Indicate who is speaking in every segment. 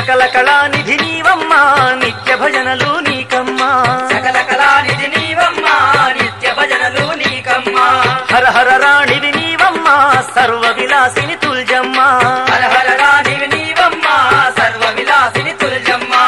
Speaker 1: సకల కళానిధి నీవమ్మా నిత్య భజనలు నీకమ్మా
Speaker 2: సకల కళానిధి నీవమ్మా నిత్య భజనలు నీకమ్మా
Speaker 1: హర హర రాణివి నీవమ్మా సర్వ విలాసిని తుల్జమ్మా
Speaker 2: హర హర రాణివి నీవమ్మా సర్వ విలాసిని తుల్జమ్మా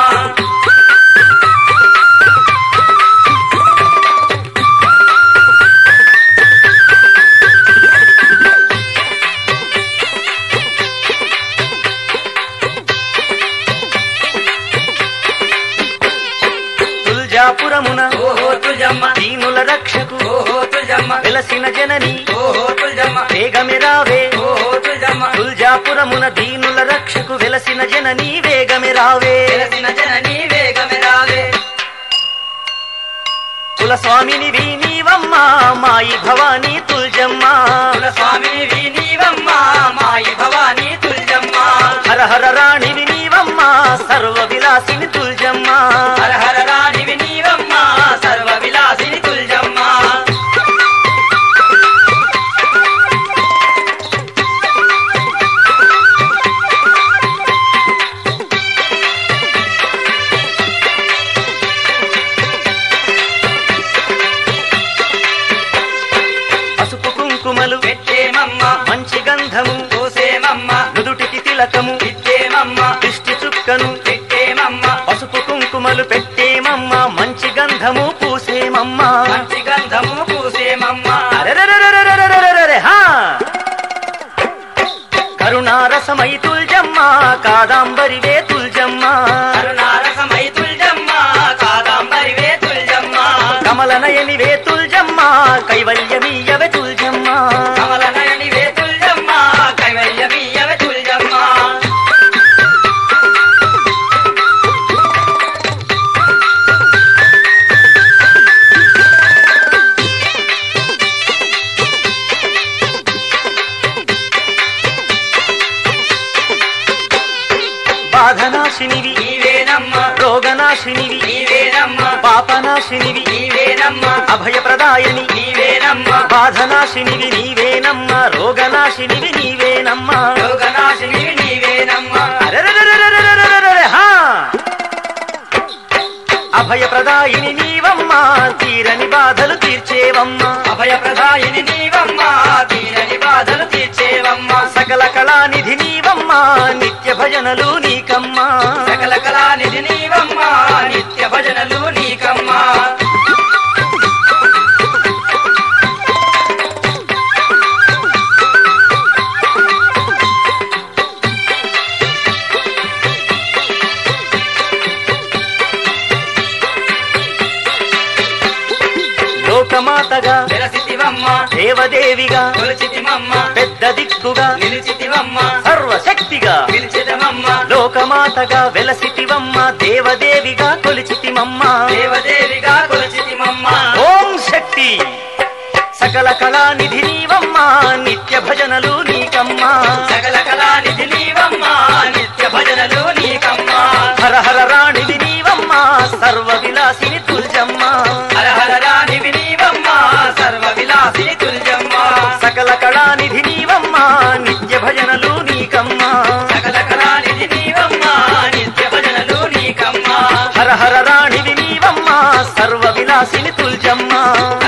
Speaker 1: తుల్జాపురమున
Speaker 2: ఓహో తుల్జమ్మ
Speaker 1: దీనుల రక్షకు
Speaker 2: ఓహో తుల్జమ్మ
Speaker 1: వెలసిన జనని
Speaker 2: ఓహో తుల్జమ్మ
Speaker 1: వేగమిరావే
Speaker 2: ఓహో తుల్జమ్మ
Speaker 1: తుల్జాపురమున దీనుల రక్షకు వెలసిన జనని వేగమిరావే
Speaker 2: తెలిసిన జననీ వేగమెరావే
Speaker 1: కుల స్వామినివి నీవమ్మా మాయి భవానీ తుల్జమ్మా
Speaker 2: కుల స్వామివి నీవమ్మా మాయి భవానీ తుల్జమ్మా
Speaker 1: హర హర రాణివి నీవమ్మా సర్వ విలాసిని తుల్జమ్మా
Speaker 2: హర హర రాణివి నీవమ్మా సర్వ విలాసిని తుల్జమ్మా
Speaker 1: పసుపు కుంకుమలు
Speaker 2: పెట్టేమమ్మ
Speaker 1: మంచి గంధము
Speaker 2: పోసేమమ్మ
Speaker 1: నుదుటికి తిలకము
Speaker 2: ఇచ్చేమమ్మ
Speaker 1: దిష్టి చుక్కను
Speaker 2: పెట్టేమమ్మ
Speaker 1: పసుపు కుంకుమలు పెట్టేమమ్మ మంచి గంధము పూసేమమ్మా
Speaker 2: మంచి గంధము పూసేమమ్మ
Speaker 1: అరెరెరెరెరెరెరెరెరెరె, హా! కరుణారసమై తుల్జమ్మ కాదాంబరివే తుల్జమ్మ
Speaker 2: కరుణారసమై తుల్జమ్మ కాదాంబరివే తుల్జమ్మ
Speaker 1: కమలనయనివే తుల్జమ్మ కైవల్యమీయవే తుల్జమ్మ
Speaker 2: కమల నయనివే తుల్జమ్మ కైవల్యమీయవే తుల్జమ్మ
Speaker 1: బాధనాశినివి
Speaker 2: నీవేనమ్మ
Speaker 1: రోగనాశినివి
Speaker 2: నీవేనమ్మ
Speaker 1: పాపనాశినివి
Speaker 2: నీవేనమ్మ
Speaker 1: అభయప్రదాయని
Speaker 2: నీవేనమ్మ
Speaker 1: బాధనాశినివి నీవేనమ్మ రోగనాశినివి నీవేనమ్మా
Speaker 2: యోగనాశిని నీవేనమ్మ
Speaker 1: అరెరెరెరెరెరెరెరెరెరె, హా! అభయప్రదాయిని నీవమ్మా తీరని బాధలు తీర్చేవమ్మా
Speaker 2: అభయప్రదాయిని నీవమ్మ తీరని బాధలు తీర్చేవమ్మ
Speaker 1: సకల కళానిధి నీవమ్మా నిత్య భజనలు నీకమ్మా
Speaker 2: సకల కళానిధి నీవమ్మ నిత్య భజనలు నీకమ్మ
Speaker 1: లోకమాతగా
Speaker 2: వెలసితివమ్మ
Speaker 1: దేవదేవిగా
Speaker 2: కొలిచితిమమ్మ
Speaker 1: పెద్ద దిక్కుగా
Speaker 2: నిలిచితివమ్మ
Speaker 1: సర్వశక్తిగా
Speaker 2: పిలిచితమమ్మ
Speaker 1: లోకమాతగా వెలసితివమ్మ దేవదేవిగా కొలిచితిమమ్మ
Speaker 2: దేవదేవిగా కొలిచితిమమ్మ
Speaker 1: ఓం శక్తి సకల కళానిధి నీవమ్మా నిత్య భజనలు నీకమ్మా
Speaker 2: సకల కళానిధి నీవమ్మ నిత్య భజనలు నీకమ్మ
Speaker 1: హర హర రాణివి నీవమ్మా సర్వ విలాసిని తుల్జమ్మా
Speaker 2: హర హర రాణివి నీవమ్మ సర్వ విలాసిని తుల్జమ్మ
Speaker 1: సకల కళానిధి నీవమ్మా నిత్య భజనలు నీకమ్మా
Speaker 2: సకల కళానిధి నీవమ్మ నిత్య భజనలు నీకమ్మ
Speaker 1: హర హర రాణివి నీవమ్మా సర్వ విలాసిని తుల్జమ్మా